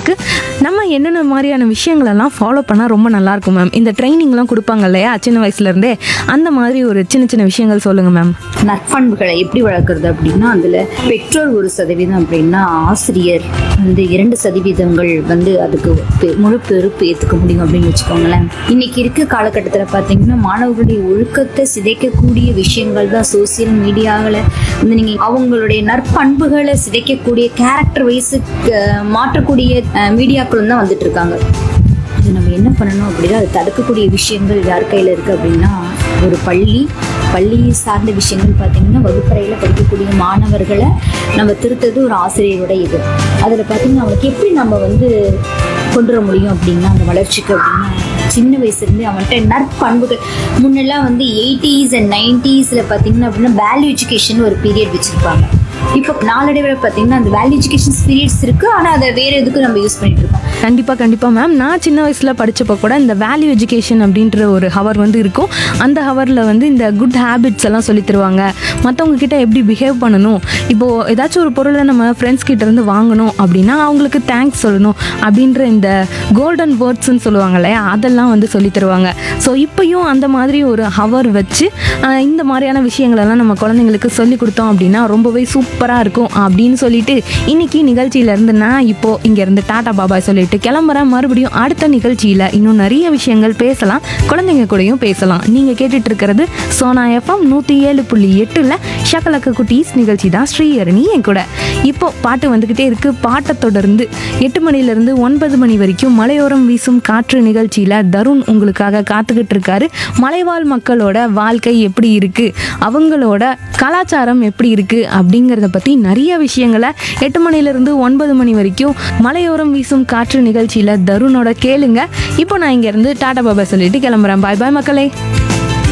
குழந்தைங்களுக்கு நம்ம என்னென்ன மாதிரியான விஷயங்களெல்லாம் ஃபாலோ பண்ணால் ரொம்ப நல்லாயிருக்கும் மேம் இந்த ட்ரைனிங்லாம் கொடுப்பாங்க இல்லையா சின்ன வயசுலேருந்தே அந்த மாதிரி ஒரு சின்ன சின்ன விஷயங்கள் சொல்லுங்கள் மேம் நற்பண்புகளை எப்படி வளர்க்குறது அப்படின்னா அதில் பெற்றோர் ஒரு சதவீதம் அப்படின்னா ஆசிரியர் வந்து இரண்டு சதவீதங்கள் வந்து அதுக்கு பெ- முழு பொறுப்பு ஏற்றுக்க முடியும் அப்படின்னு வச்சுக்கோங்களேன் இன்னைக்கு இருக்க காலகட்டத்தில் பார்த்தீங்கன்னா மாணவர்களுடைய ஒழுக்கத்தை சிதைக்கக்கூடிய விஷயங்கள் தான் சோசியல் மீடியாவில் வந்து நீங்கள் அவங்களுடைய நற்பண்புகளை சிதைக்கக்கூடிய கேரக்டர் வைஸு மாற்றக்கூடிய மீடியாக்களும் தான் வந்துட்டு இருக்காங்க இது நம்ம என்ன பண்ணணும் அப்படின்னா அதை தடுக்கக்கூடிய விஷயங்கள் யார் கையில் இருக்குது அப்படின்னா ஒரு பள்ளி பள்ளியை சார்ந்த விஷயங்கள் பார்த்தீங்கன்னா வகுப்பறையில் படிக்கக்கூடிய மாணவர்களை நம்ம திருத்தது ஒரு ஆசிரியரோட இது அதில் பார்த்தீங்கன்னா அவனுக்கு எப்படி நம்ம வந்து கொண்டு வர முடியும் அப்படின்னா அந்த வளர்ச்சிக்கு அப்படின்னா சின்ன வயசுலேருந்து அவன்கிட்ட நற்பண்புகள் முன்னெல்லாம் வந்து எயிட்டிஸ் அண்ட் நைன்டீஸில் பார்த்தீங்கன்னா அப்படின்னா வேல்யூ எஜுகேஷன் ஒரு பீரியட் வச்சுருப்பாங்க இப்போ நாளடைவில் பார்த்தீங்கன்னா அந்த வேல்யூ எஜுகேஷன் பீரியட்ஸ் இருக்குது ஆனால் அதை வேறு எதுக்கு நம்ம யூஸ் பண்ணிட்டு இருக்கோம் கண்டிப்பாக கண்டிப்பாக மேம் நான் சின்ன வயசில் படித்தப்போ கூட இந்த வேல்யூ எஜுகேஷன் அப்படின்ற ஒரு ஹவர் வந்து இருக்கும் அந்த ஹவரில் வந்து இந்த குட் ஹேபிட்ஸ் எல்லாம் சொல்லி தருவாங்க மற்றவங்க கிட்ட எப்படி பிஹேவ் பண்ணணும் இப்போது ஏதாச்சும் ஒரு பொருளை நம்ம ஃப்ரெண்ட்ஸ் கிட்ட இருந்து வாங்கணும் அப்படின்னா அவங்களுக்கு தேங்க்ஸ் சொல்லணும் அப்படின்ற இந்த கோல்டன் வேர்ட்ஸ்னு சொல்லுவாங்க இல்லையா அதெல்லாம் வந்து சொல்லி தருவாங்க ஸோ இப்பயும் அந்த மாதிரி ஒரு ஹவர் வச்சு ஆஹ், இந்த மாதிரியான விஷயங்களெல்லாம் நம்ம குழந்தைங்களுக்கு சொல்லி கொடுத்தோம் அப்படின்னா ரொம்பவே சூப்பராக இருக்கும் அப்படின்னு சொல்லிட்டு இன்னைக்கு நிகழ்ச்சியிலேருந்து நான் இப்போது இங்கேருந்து டாடா பாபாய் சொல்லிட்டு கிளம்புறேன் மறுபடியும் அடுத்த நிகழ்ச்சியில் இன்னும் நிறைய விஷயங்கள் பேசலாம் குழந்தைங்க கூடயும் பேசலாம் நீங்கள் கேட்டுட்டு இருக்கிறது சோனா எஃப்எம் நூற்றி ஏழு புள்ளி எட்டில் ஷக்கலக்க குட்டீஸ் நிகழ்ச்சி தான் ஸ்ரீஹரணி என் கூட இப்போ பாட்டு வந்துக்கிட்டே இருக்கு பாட்டை தொடர்ந்து எட்டு மணிலேருந்து ஒன்பது மணி வரைக்கும் மலையோரம் வீசும் காற்று நிகழ்ச்சியில் தருண் உங்களுக்காக காத்துக்கிட்டு இருக்காரு மலைவாழ் மக்களோட வாழ்க்கை எப்படி இருக்கு அவங்களோட கலாச்சாரம் எப்படி இருக்கு அப்படிங்கிறத பற்றி நிறைய விஷயங்களை எட்டு மணிலேருந்து ஒன்பது மணி வரைக்கும் மலையோரம் வீசும் காற்று நிகழ்ச்சியில் தருணோட கேளுங்க இப்போ நான் இங்கேருந்து டாடா பாபா சொல்லிட்டு கிளம்புறேன் பாய் பாய் மக்களே